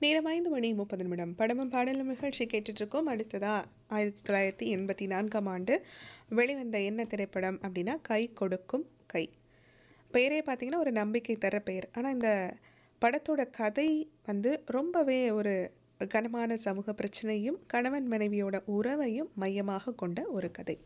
நேரம் ஐந்து மணி முப்பது நிமிடம் படமும் பாடலும் நிகழ்ச்சி கேட்டுட்ருக்கோம் அடுத்ததா ஆயிரத்தி தொள்ளாயிரத்தி எண்பத்தி நான்காம் ஆண்டு வெளிவந்த என்ன திரைப்படம் அப்படின்னா கை கொடுக்கும் கை பெயரே பார்த்தீங்கன்னா ஒரு நம்பிக்கை தர பெயர் ஆனால் இந்த படத்தோட கதை வந்து ரொம்பவே ஒரு கனமான சமூக பிரச்சனையும் கணவன் மனைவியோட உறவையும் மையமாக கொண்ட ஒரு கதை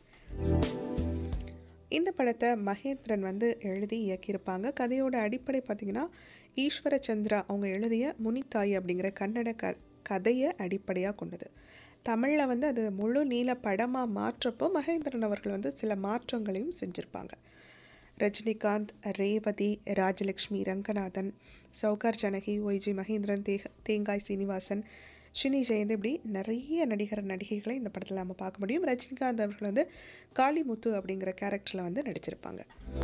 இந்த படத்தை மகேந்திரன் வந்து எழுதி இயக்கியிருப்பாங்க கதையோட அடிப்படை பார்த்திங்கன்னா ஈஸ்வர சந்திரா அவங்க எழுதிய முனித்தாய் அப்படிங்கிற கன்னட க கதையை அடிப்படையாக கொண்டது தமிழில் வந்து அது முழு நீள படமாக மாற்றப்போ மகேந்திரன் அவர்கள் வந்து சில மாற்றங்களையும் செஞ்சுருப்பாங்க ரஜினிகாந்த் ரேவதி ராஜலக்ஷ்மி ரங்கநாதன் சௌகார் ஜனகி ஒய்ஜி மகேந்திரன் தேக தேங்காய் சீனிவாசன் ஷினி ஜெயந்த் இப்படி நிறைய நடிகர் நடிகைகளை இந்த படத்தில் நம்ம பார்க்க முடியும் ரஜினிகாந்த் அவர்கள் வந்து காளிமுத்து அப்படிங்கிற கேரக்டரில் வந்து நடிச்சிருப்பாங்க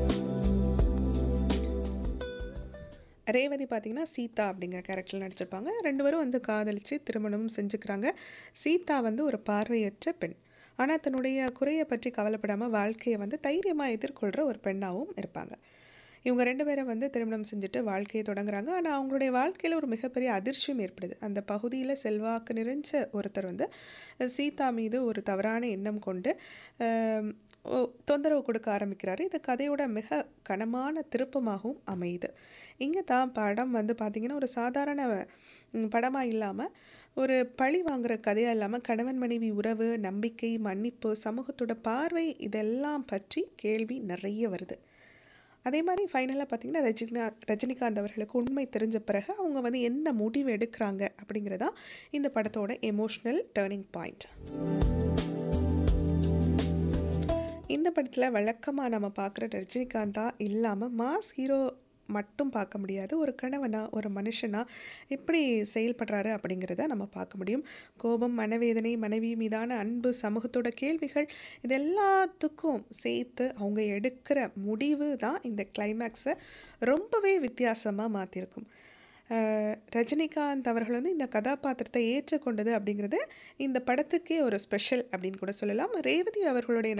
ரேவதி பார்த்திங்கன்னா சீதா அப்படிங்கிற கேரக்டரில் நடிச்சிருப்பாங்க ரெண்டு பேரும் வந்து காதலித்து திருமணம் செஞ்சுக்கிறாங்க சீதா வந்து ஒரு பார்வையற்ற பெண் ஆனால் தன்னுடைய குறையை பற்றி கவலைப்படாமல் வாழ்க்கையை வந்து தைரியமாக எதிர்கொள்கிற ஒரு பெண்ணாகவும் இருப்பாங்க இவங்க ரெண்டு பேரும் வந்து திருமணம் செஞ்சுட்டு வாழ்க்கையை தொடங்குறாங்க ஆனால் அவங்களுடைய வாழ்க்கையில் ஒரு மிகப்பெரிய அதிர்ச்சியும் ஏற்படுது அந்த பகுதியில் செல்வாக்கு நிறைஞ்ச ஒருத்தர் வந்து சீதா மீது ஒரு தவறான எண்ணம் கொண்டு தொந்தரவு கொடுக்க ஆரம்பிக்கிறாரு இது கதையோட மிக கனமான திருப்பமாகவும் அமையுது இங்கே தான் படம் வந்து பார்த்திங்கன்னா ஒரு சாதாரண படமாக இல்லாமல் ஒரு பழி வாங்குகிற கதையாக இல்லாமல் கணவன் மனைவி உறவு நம்பிக்கை மன்னிப்பு சமூகத்தோட பார்வை இதெல்லாம் பற்றி கேள்வி நிறைய வருது அதே மாதிரி ஃபைனலாக பார்த்திங்கன்னா ரஜினா ரஜினிகாந்த் அவர்களுக்கு உண்மை தெரிஞ்ச பிறகு அவங்க வந்து என்ன முடிவு எடுக்கிறாங்க அப்படிங்கிறதா இந்த படத்தோட எமோஷ்னல் டேர்னிங் பாயிண்ட் இந்த படத்தில் வழக்கமாக நம்ம பார்க்குற ரஜினிகாந்தா இல்லாமல் மாஸ் ஹீரோ மட்டும் பார்க்க முடியாது ஒரு கணவனா ஒரு மனுஷனா எப்படி செயல்படுறாரு அப்படிங்கிறத நம்ம பார்க்க முடியும் கோபம் மனவேதனை மனைவி மீதான அன்பு சமூகத்தோட கேள்விகள் இது எல்லாத்துக்கும் சேர்த்து அவங்க எடுக்கிற முடிவு தான் இந்த கிளைமேக்ஸை ரொம்பவே வித்தியாசமாக மாற்றிருக்கும் ரஜினிகாந்த் அவர்கள் வந்து இந்த கதாபாத்திரத்தை ஏற்றுக்கொண்டது அப்படிங்கிறது இந்த படத்துக்கே ஒரு ஸ்பெஷல் அப்படின்னு கூட சொல்லலாம் ரேவதி அவர்களுடைய